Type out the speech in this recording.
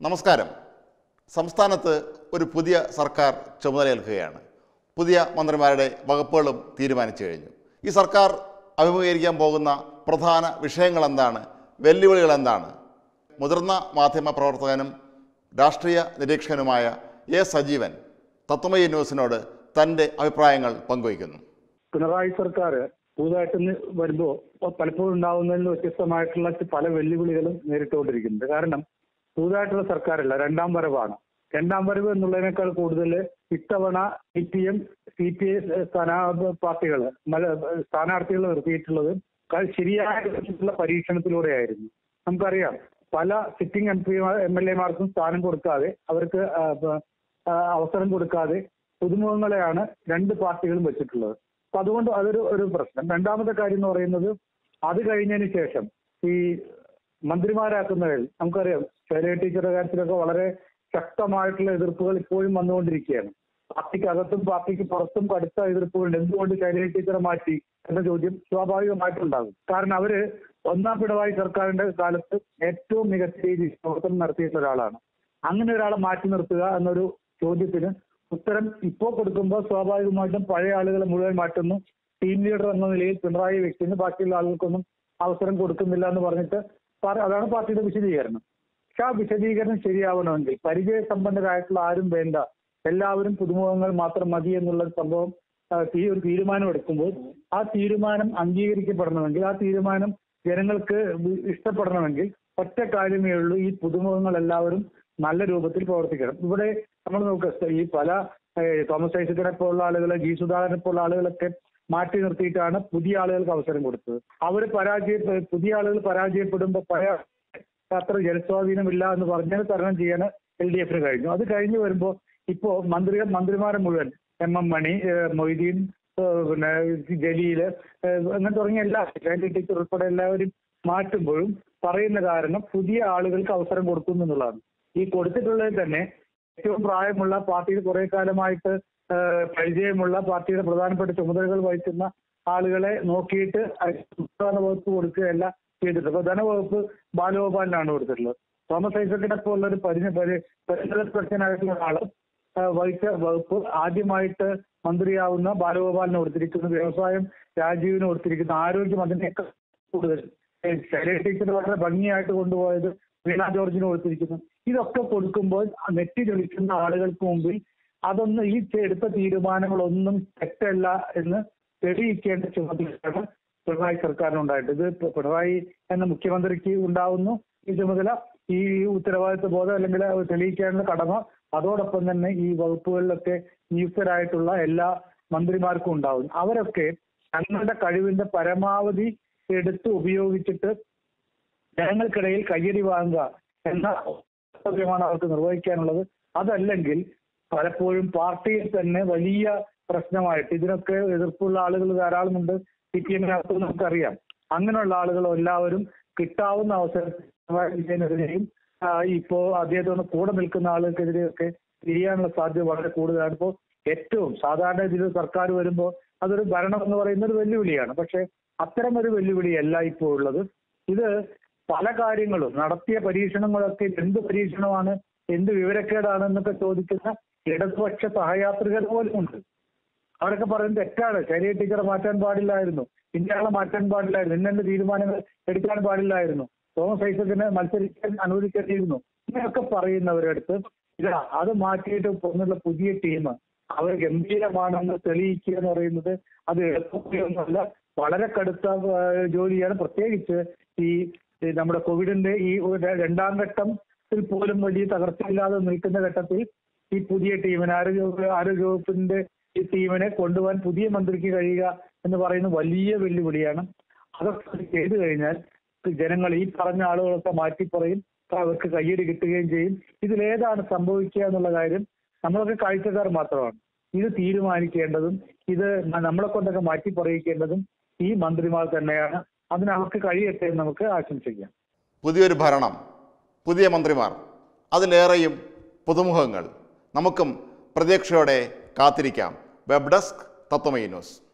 നമസ്കാരം സംസ്ഥാനത്ത് ഒരു പുതിയ സർക്കാർ ചുമതലയേൽക്കുകയാണ് പുതിയ മന്ത്രിമാരുടെ വകുപ്പുകളും തീരുമാനിച്ചു കഴിഞ്ഞു ഈ സർക്കാർ അഭിമുഖീകരിക്കാൻ പോകുന്ന പ്രധാന വിഷയങ്ങൾ എന്താണ് വെല്ലുവിളികൾ എന്താണ് മുതിർന്ന മാധ്യമ പ്രവർത്തകനും രാഷ്ട്രീയ നിരീക്ഷകനുമായ എ സജീവൻ തത്വമയി ന്യൂസിനോട് തൻ്റെ അഭിപ്രായങ്ങൾ പങ്കുവയ്ക്കുന്നു പിണറായി സർക്കാർ പുതുതായിട്ട് ഇന്ന് വരുമ്പോൾ പലപ്പോഴും ഉണ്ടാവുന്നതിൽ നിന്ന് വ്യത്യസ്തമായിട്ടുള്ള പല വെല്ലുവിളികളും നേരിട്ടുകൊണ്ടിരിക്കുന്നുണ്ട് കാരണം പുതുതായിട്ടുള്ള സർക്കാരല്ല രണ്ടാം വരവാണ് രണ്ടാം വരവ് എന്നുള്ളതിനേക്കാൾ കൂടുതൽ ഇത്തവണ C P M C P I സ്ഥാനാ പാർട്ടികൾ സ്ഥാനാർത്ഥികൾ നിർത്തിയിട്ടുള്ളത് ക- ശരിയായ രീതിയിലുള്ള പരീക്ഷണത്തിലൂടെയായിരുന്നു നമുക്കറിയാം പല sitting M P M L എമാർക്കും സ്ഥാനം കൊടുക്കാതെ അവർക്ക് ആ, ബ- ആ, അവസരം കൊടുക്കാതെ പുതുമുഖങ്ങളെയാണ് രണ്ട് പാർട്ടികളും വെച്ചിട്ടുള്ളത് അപ്പൊ അതുകൊണ്ട് അതൊരു ഒരു പ്രശ്നം രണ്ടാമത്തെ കാര്യം എന്ന് പറയുന്നത് അത് കഴിഞ്ഞതിന് ശേഷം ഈ മന്ത്രിമാരാക്കുന്നതിൽ നമുക്കറിയാം ശൈലജ ടീച്ചറുടെ കാര്യത്തിലൊക്കെ വളരെ ശക്തമായിട്ടുള്ള എതിർപ്പുകൾ ഇപ്പോഴും വന്നുകൊണ്ടിരിക്കുകയാണ് പാർട്ടിക്ക് അകത്തും പാർട്ടിക്ക് പുറത്തും കടുത്ത എതിർപ്പുകളുണ്ട് എന്തുകൊണ്ട് ശൈലജ ടീച്ചറെ മാറ്റി എന്ന ചോദ്യം സ്വാഭാവികമായിട്ടുണ്ടാകും കാരണം അവര് ഒന്നാം പിണറായി സർക്കാരിന്റെ കാലത്ത് ഏറ്റവും മികച്ച രീതിയിൽ പ്രവർത്തനം നടത്തിയിട്ടുള്ള ഒരാളാണ് അങ്ങനെ ഒരാളെ മാറ്റി നിർത്തുക എന്നൊരു ചോദ്യത്തിന് ഉത്തരം ഇപ്പോൾ കൊടുക്കുമ്പോൾ സ്വാഭാവികമായിട്ടും പഴയ ആളുകളെ മുഴുവൻ മാറ്റുന്നു ടീം ലീഡർ എന്ന നിലയിൽ പിണറായി വ്യക്തിന് ബാക്കിയുള്ള ആളുകൾക്കൊന്നും അവസരം കൊടുക്കുന്നില്ല എന്ന് പറഞ്ഞിട്ട് പാർ- അതാണ് പാർട്ടിയുടെ വിശദീകരണം പക്ഷെ ആ വിശദീകരണം ശരിയാവണമെങ്കിൽ പരിചയസമ്പന്നരായിട്ടുള്ള ആരും വേണ്ട എല്ലാവരും പുതുമുഖങ്ങൾ മാത്രം മതി എന്നുള്ള ഒരു സംഭവം ആ, തീ- ഒരു തീരുമാനം എടുക്കുമ്പോൾ ആ തീരുമാനം അംഗീകരിക്കപ്പെടണമെങ്കിൽ ആ തീരുമാനം ജനങ്ങൾക്ക് വി- ഇഷ്ടപ്പെടണമെങ്കിൽ ഒറ്റ കാര്യമേ ഉള്ളൂ ഈ പുതുമുഖങ്ങൾ എല്ലാവരും നല്ല രൂപത്തിൽ പ്രവർത്തിക്കണം ഇവിടെ നമ്മൾ നോക്കുക ഈ പല ഏഹ്, തോമസ് ഐസക്കിനെ പോലുള്ള ആളുകളെ ജി സുധാകരനെ പോലുള്ള ആളുകളൊക്കെ മാറ്റി നിർത്തിയിട്ടാണ് പുതിയ ആളുകൾക്ക് അവസരം കൊടുത്തത് അവർ പരാജയ പുതിയ ആളുകൾ പരാജയപ്പെടുമ്പോൾ പഴയ അത്ര ജനസ്വാധീനമില്ല എന്ന് പറഞ്ഞാൽ തരണം ചെയ്യാൻ എൽ ഡി എഫിന് കഴിഞ്ഞു അത് കഴിഞ്ഞു വരുമ്പോൾ ഇപ്പോ മന്ത്രി മന്ത്രിമാരെ മുഴുവൻ എം എം മണി ഏഹ് മൊയ്തീൻ ഏഹ് പിന്നെ ജലീല് ഏഹ് അങ്ങനെ തുടങ്ങിയ എല്ലാ ശൈലജ ടീച്ചർ ഉൾപ്പെടെ എല്ലാവരും മാറ്റുമ്പോഴും പറയുന്ന കാരണം പുതിയ ആളുകൾക്ക് അവസരം കൊടുക്കുന്നു എന്നുള്ളതാണ് ഈ കൊടുത്തിട്ടുള്ളതിൽ തന്നെ ഏറ്റവും പ്രായമുള്ള പാർട്ടിയിൽ കുറെ കാലമായിട്ട് ഏഹ് പരിചയമുള്ള പാർട്ടിയുടെ പ്രധാനപ്പെട്ട ചുമതലകൾ വഹിക്കുന്ന ആളുകളെ നോക്കിയിട്ട് സംസ്ഥാന വകുപ്പ് കൊടുക്കുകയല്ല ചെയ്തിട്ടുള്ളത് അപ്പൊ ധനവകുപ്പ് ബാലഗോപാലിനാണ് കൊടുത്തിട്ടുള്ളത് തോമസ് ഐസക്കിനെ പോലുള്ള ഒരു പരിചയ പരിചയപ്പെടുത്തനായിട്ടുള്ള ആള് ഏഹ് വഹിച്ച വകുപ്പ് ആദ്യമായിട്ട് മന്ത്രിയാവുന്ന ബാലഗോപാലിന് കൊടുത്തിരിക്കുന്നു വ്യവസായം രാജീവിന് കൊടുത്തിരിക്കുന്നു ആരോഗ്യം അതിനേക്കാൾ കൂടുതൽ ഏഹ് ശൈലജ ടീച്ചർ വളരെ ഭംഗിയായിട്ട് കൊണ്ടുപോയത് വീണ ജോർജിന് കൊടുത്തിരിക്കുന്നു ഇതൊക്കെ കൊടുക്കുമ്പോൾ നെറ്റി ചൊളിക്കുന്ന ആളുകൾക്ക് മുമ്പിൽ അതൊന്നും ഈ എടുത്ത തീരുമാനങ്ങളൊന്നും തെറ്റല്ല എന്ന് തെളിയിക്കേണ്ട ചുമതലയാണ് പിണറായി സർക്കാരിനുണ്ടായിട്ട് ഇത് പി- പിണറായി എന്ന മുഖ്യമന്ത്രിക്ക് ഉണ്ടാവുന്നു ഈ ചുമതല ഈ ഉത്തരവാദിത്വ ബോധം അല്ലെങ്കിൽ അത് തെളിയിക്കാനുള്ള കടമ അതോടൊപ്പം തന്നെ ഈ വകുപ്പുകളിലൊക്കെ നിയുക്തരായിട്ടുള്ള എല്ലാ മന്ത്രിമാർക്കും ഉണ്ടാവും അവരൊക്കെ തങ്ങളുടെ കഴിവിന്റെ പരമാവധി എടുത്ത് ഉപയോഗിച്ചിട്ട് ജനങ്ങൾക്കിടയിൽ കയ്യടി വാങ്ങുക എന്ന കർത്തവ്യമാണ് അവർക്ക് നിർവഹിക്കാനുള്ളത് അതല്ലെങ്കിൽ പലപ്പോഴും പാർട്ടിയിൽ തന്നെ വലിയ പ്രശ്നമായിട്ട് ഇതിനൊക്കെ എതിർപ്പുള്ള ആളുകൾ ധാരാളമുണ്ട് സി പി എമ്മിനകത്ത് നമുക്കറിയാം അങ്ങനെയുള്ള ആളുകൾ എല്ലാവരും കിട്ടാവുന്ന അവസരത്തിൽ പിണറായി വിജയനെതിരെയും ആ, ഇപ്പോ അദ്ദേഹത്തോട് കൂടെ നിൽക്കുന്ന ആളുകൾക്കെതിരെയൊക്കെ തിരിയാനുള്ള സാധ്യത വളരെ കൂടുതലാണ് ഇപ്പോൾ ഏറ്റവും സാധാരണ ഇതിൽ സർക്കാർ വരുമ്പോൾ അതൊരു ഭരണം എന്ന് പറയുന്ന ഒരു വെല്ലുവിളിയാണ് പക്ഷെ അത്തരം ഒരു വെല്ലുവിളിയല്ല ഇപ്പോൾ ഉള്ളത് ഇത് പല കാര്യങ്ങളും നടത്തിയ പരീക്ഷണങ്ങളൊക്കെ എന്ത് പരീക്ഷണമാണ് എന്ത് വിവരക്കേടാണ് എന്നൊക്കെ ചോദിക്കുന്ന ഇടതുപക്ഷ സഹയാത്രികർ പോലും ഉണ്ട് അവരൊക്കെ പറയുന്നത് തെറ്റാണ് ശരീര ടീച്ചറെ മാറ്റാൻ പാടില്ലായിരുന്നു ഇന്നയാളെ മാറ്റാൻ പാടില്ലായിരുന്നു ഇന്നെ തീരുമാനങ്ങൾ എടുക്കാൻ പാടില്ലായിരുന്നു തോമസ് ഐസക്കിനെ മത്സരിക്കാൻ അനുവദിക്കേണ്ടിയിരുന്നു ഇങ്ങനെയൊക്കെ പറയുന്നവരടുത്ത് ഇതാ അത് മാറ്റിയിട്ട് വന്നുള്ള പുതിയ ടീം അവർ ഗംഭീരമാണെന്ന് തെളിയിക്കുക എന്ന് പറയുന്നത് അത് എളുപ്പമൊന്നുമല്ല വളരെ കടുത്ത ആ, ജോലിയാണ് പ്രത്യേകിച്ച് ഈ ഈ നമ്മുടെ കോവിഡിന്റെ ഈ ഒരു രണ്ടാം ഘട്ടത്തിൽ പോലും വലിയ തകർച്ചയില്ലാതെ നിൽക്കുന്ന ഘട്ടത്തിൽ ഈ പുതിയ ടീമിനെ ആരോഗ്യ ആരോഗ്യവകുപ്പിന്റെ ഈ ടീമിനെ കൊണ്ടുപോകാൻ പുതിയ മന്ത്രിക്ക് കഴിയുക എന്ന് പറയുന്നത് വലിയ വെല്ലുവിളിയാണ് അതൊക്കെ ചെയ്തു കഴിഞ്ഞാൽ ജനങ്ങൾ ഈ പറഞ്ഞ ആളുകളൊക്കെ മാറ്റി പറയും അവർക്ക് കയ്യടി കിട്ടുകയും ചെയ്യും ഇതിലേതാണ് സംഭവിക്കുക എന്നുള്ള കാര്യം നമ്മളൊക്കെ കാഴ്ചക്കാർ മാത്രമാണ് ഇത് തീരുമാനിക്കേണ്ടതും ഇത് നമ്മളെ കൊണ്ടൊക്കെ മാറ്റി പറയിക്കേണ്ടതും ഈ മന്ത്രിമാർ തന്നെയാണ് അതിന് അവർക്ക് കഴിയട്ടെ എന്ന് നമുക്ക് ആശംസിക്കാം പുതിയൊരു ഭരണം പുതിയ മന്ത്രിമാർ അതിലേറെയും പുതുമുഖങ്ങൾ നമുക്കും പ്രതീക്ഷയോടെ കാത്തിരിക്കാം വെബ് ഡെസ്ക് തത്വമയി ന്യൂസ്